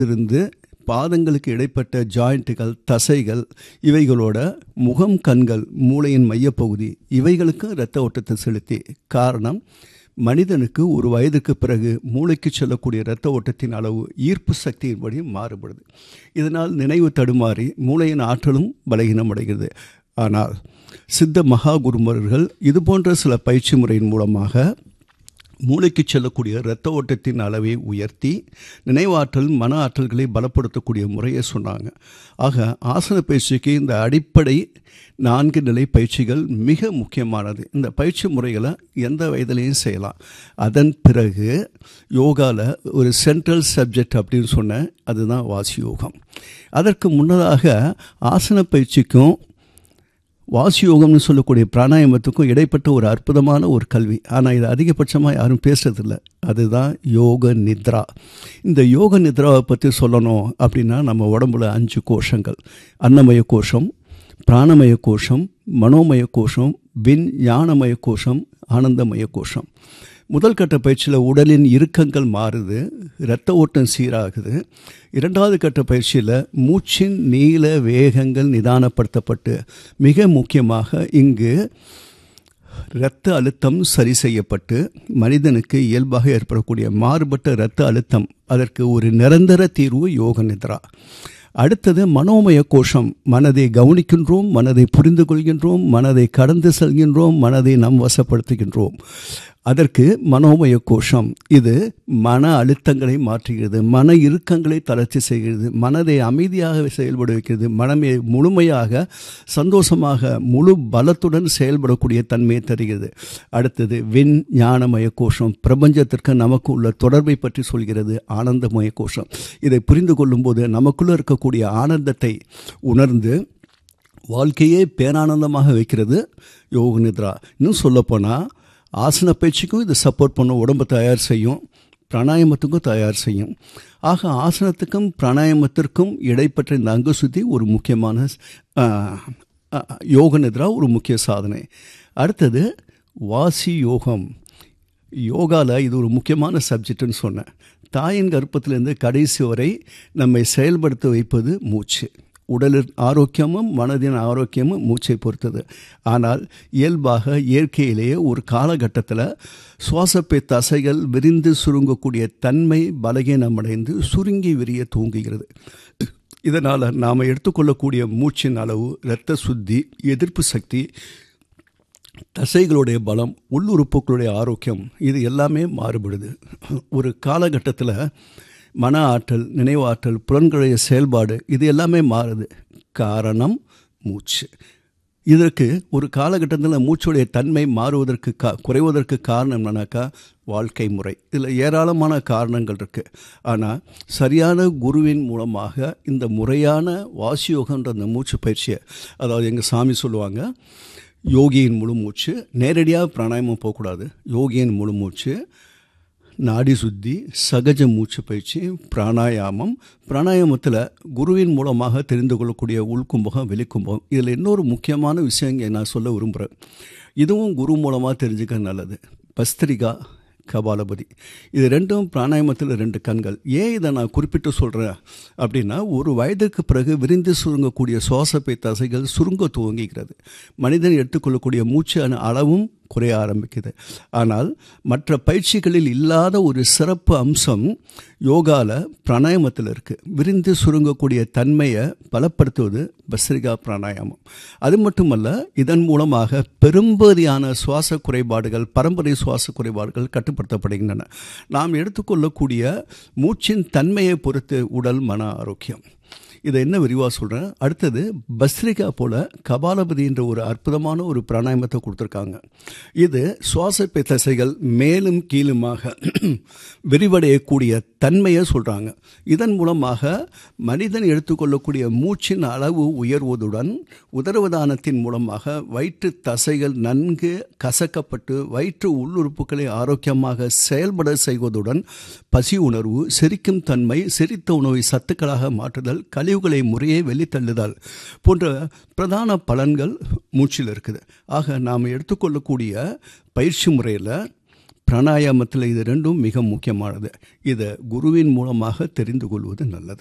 இருந்து பாதங்களுக்கு இடைப்பட்ட ஜாயிண்ட்டுகள் தசைகள் இவைகளோட முகம் கண்கள் மூளையின் மையப்பகுதி இவைகளுக்கு இரத்த ஓட்டத்தை செலுத்தி காரணம் மனிதனுக்கு ஒரு வயதுக்கு பிறகு மூளைக்கு செல்லக்கூடிய இரத்த ஓட்டத்தின் அளவு ஈர்ப்பு சக்தியின்படி மாறுபடுது இதனால் நினைவு தடுமாறி மூளையின் ஆற்றலும் பலகீனமடைகிறது ஆனால் சித்த மகா குருமர்கள் இது போன்ற சில பயிற்சி முறையின் மூலமாக மூளைக்கு செல்லக்கூடிய இரத்த ஓட்டத்தின் அளவை உயர்த்தி நினைவாற்றல் மன ஆற்றல்களை பலப்படுத்தக்கூடிய முறையை சொன்னாங்க ஆக ஆசன பயிற்சிக்கு இந்த அடிப்படை நான்கு நிலை பயிற்சிகள் மிக முக்கியமானது இந்த பயிற்சி முறைகளை எந்த வயதிலையும் செய்யலாம் அதன் பிறகு யோகாவில் ஒரு சென்ட்ரல் சப்ஜெக்ட் அப்படின்னு சொன்ன அதுதான் வாசி யோகம் அதற்கு முன்னதாக ஆசன பயிற்சிக்கும் வாசி யோகம்னு சொல்லக்கூடிய பிராணாயாமத்துக்கும் இடைப்பட்ட ஒரு அற்புதமான ஒரு கல்வி ஆனால் இது அதிகபட்சமாக யாரும் பேசுறதில்ல அதுதான் யோக நித்ரா இந்த யோக நித்ராவை பற்றி சொல்லணும் அப்படின்னா நம்ம உடம்புல அஞ்சு கோஷங்கள் அன்னமய கோஷம் பிராணமய கோஷம் மனோமய கோஷம் வின் ஞானமய கோஷம் ஆனந்தமய கோஷம் முதல் கட்ட பயிற்சியில் உடலின் இறுக்கங்கள் மாறுது இரத்த ஓட்டம் சீராகுது இரண்டாவது கட்ட பயிற்சியில் மூச்சின் நீள வேகங்கள் நிதானப்படுத்தப்பட்டு மிக முக்கியமாக இங்கு இரத்த அழுத்தம் சரி செய்யப்பட்டு மனிதனுக்கு இயல்பாக ஏற்படக்கூடிய மாறுபட்ட இரத்த அழுத்தம் அதற்கு ஒரு நிரந்தர தீர்வு யோக நித்ரா அடுத்தது மனோமய கோஷம் மனதை கவனிக்கின்றோம் மனதை புரிந்து கொள்கின்றோம் மனதை கடந்து செல்கின்றோம் மனதை நம் வசப்படுத்துகின்றோம் அதற்கு மனோமய கோஷம் இது மன அழுத்தங்களை மாற்றுகிறது மன இறுக்கங்களை தளர்ச்சி செய்கிறது மனதை அமைதியாக செயல்பட வைக்கிறது மனமே முழுமையாக சந்தோஷமாக முழு பலத்துடன் செயல்படக்கூடிய தன்மையை தருகிறது அடுத்தது விண் ஞானமய கோஷம் பிரபஞ்சத்திற்கு நமக்கு உள்ள தொடர்பை பற்றி சொல்கிறது ஆனந்தமய கோஷம் இதை புரிந்து கொள்ளும்போது நமக்குள்ளே இருக்கக்கூடிய ஆனந்தத்தை உணர்ந்து வாழ்க்கையே பேரானந்தமாக வைக்கிறது யோக நித்ரா இன்னும் சொல்லப்போனால் ஆசன பயிற்சிக்கும் இது சப்போர்ட் பண்ணும் உடம்பை தயார் செய்யும் பிராணாயாமத்துக்கும் தயார் செய்யும் ஆக ஆசனத்துக்கும் பிராணாயாமத்திற்கும் இடைப்பட்ட இந்த அங்க சுத்தி ஒரு முக்கியமான யோக நித்ரா ஒரு முக்கிய சாதனை அடுத்தது வாசி யோகம் யோகாவில் இது ஒரு முக்கியமான சப்ஜெக்ட்னு சொன்னேன் தாயின் கர்ப்பத்திலேருந்து கடைசி வரை நம்மை செயல்படுத்த வைப்பது மூச்சு உடலின் ஆரோக்கியமும் மனதின் ஆரோக்கியமும் மூச்சை பொறுத்தது ஆனால் இயல்பாக இயற்கையிலேயே ஒரு காலகட்டத்தில் சுவாசப்பை தசைகள் விரிந்து சுருங்கக்கூடிய தன்மை பலகீனமடைந்து சுருங்கி விரிய தூங்குகிறது இதனால் நாம் எடுத்துக்கொள்ளக்கூடிய மூச்சின் அளவு இரத்த சுத்தி எதிர்ப்பு சக்தி தசைகளுடைய பலம் உள்ளுறுப்புகளுடைய ஆரோக்கியம் இது எல்லாமே மாறுபடுது ஒரு காலகட்டத்தில் மன ஆற்றல் நினைவாற்றல் புலன்களுடைய செயல்பாடு இது எல்லாமே மாறுது காரணம் மூச்சு இதற்கு ஒரு காலகட்டத்தில் மூச்சுடைய தன்மை மாறுவதற்கு கா குறைவதற்கு காரணம் என்னன்னாக்கா வாழ்க்கை முறை இதில் ஏராளமான காரணங்கள் இருக்குது ஆனால் சரியான குருவின் மூலமாக இந்த முறையான வாசியோகன்ற அந்த மூச்சு பயிற்சியை அதாவது எங்கள் சாமி சொல்லுவாங்க யோகியின் முழு மூச்சு நேரடியாக பிராணாயமம் போகக்கூடாது யோகியின் முழு மூச்சு நாடி சுத்தி சகஜ மூச்சு பயிற்சி பிராணாயாமம் பிராணாயாமத்தில் குருவின் மூலமாக தெரிந்து கொள்ளக்கூடிய உள்கும்பகம் வெளிக்கும்பகம் இதில் இன்னொரு முக்கியமான விஷயம் இங்கே நான் சொல்ல விரும்புகிறேன் இதுவும் குரு மூலமாக தெரிஞ்சுக்க நல்லது பஸ்திரிகா கபாலபதி இது ரெண்டும் பிராணாயாமத்தில் ரெண்டு கண்கள் ஏன் இதை நான் குறிப்பிட்டு சொல்கிறேன் அப்படின்னா ஒரு வயதுக்கு பிறகு விரிந்து சுருங்கக்கூடிய சுவாசப்பை தசைகள் சுருங்க துவங்குகிறது மனிதன் எடுத்துக்கொள்ளக்கூடிய மூச்சு அளவும் குறைய ஆரம்பிக்குது ஆனால் மற்ற பயிற்சிகளில் இல்லாத ஒரு சிறப்பு அம்சம் யோகாவில் பிராணாயாமத்தில் இருக்குது விரிந்து சுருங்கக்கூடிய தன்மையை பலப்படுத்துவது பஸ்ரிகா பிராணாயாமம் அது மட்டுமல்ல இதன் மூலமாக பெரும்பதியான சுவாச குறைபாடுகள் பரம்பரை சுவாச குறைபாடுகள் கட்டுப்படுத்தப்படுகின்றன நாம் எடுத்துக்கொள்ளக்கூடிய மூச்சின் தன்மையை பொறுத்து உடல் மன ஆரோக்கியம் இதை என்ன விரிவாக சொல்கிறேன் அடுத்தது பஸ்ரிகா போல் கபாலபதி என்ற ஒரு அற்புதமான ஒரு பிராணாயாமத்தை கொடுத்துருக்காங்க இது சுவாசப்பை தசைகள் மேலும் கீழுமாக விரிவடையக்கூடிய தன்மையை சொல்கிறாங்க இதன் மூலமாக மனிதன் எடுத்துக்கொள்ளக்கூடிய மூச்சின் அளவு உயர்வதுடன் உதரவதானத்தின் மூலமாக வயிற்று தசைகள் நன்கு கசக்கப்பட்டு வயிற்று உள்ளுறுப்புகளை ஆரோக்கியமாக செயல்பட செய்வதுடன் பசி உணர்வு செரிக்கும் தன்மை செரித்த உணவை சத்துக்களாக மாற்றுதல் கழிவுகளை முறையே வெளித்தள்ளுதல் போன்ற பிரதான பலன்கள் மூச்சில் இருக்குது ஆக நாம் எடுத்துக்கொள்ளக்கூடிய பயிற்சி முறையில் பிராணாயாமத்தில் இது ரெண்டும் மிக முக்கியமானது இதை குருவின் மூலமாக தெரிந்து கொள்வது நல்லது